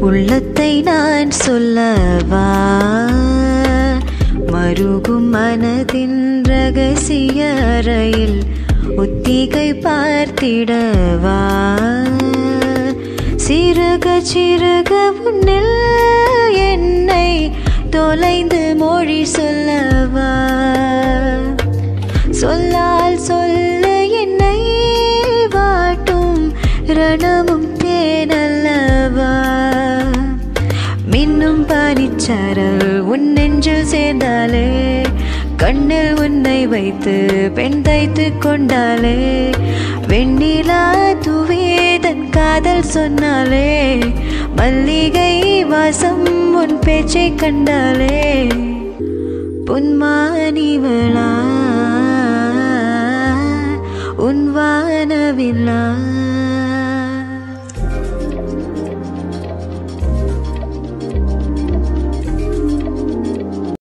உள்ளத்தை நான் சொல்லவா மருகும் மனதின் ரகசிய அறையில் ஒத்திகை பார்த்திடவா சிறுக சிறுக உன்னில் என்னை தொலைந்து மொழி சொல்லவா சொல்லால் சொல்ல என்னை வாட்டும் ரணமும் தேனல்லவா மின்னும் பனிச்சாரல் உன் நெஞ்சில் சேர்ந்தாலே கண்ணில் உன்னை வைத்து பெண் தைத்து கொண்டாலே வெண்ணிலா துவேதன் காதல் சொன்னாலே மல்லிகை வாசம் உன் பேச்சை கண்டாலே பொன்மானிவளா உன் வானவில்லா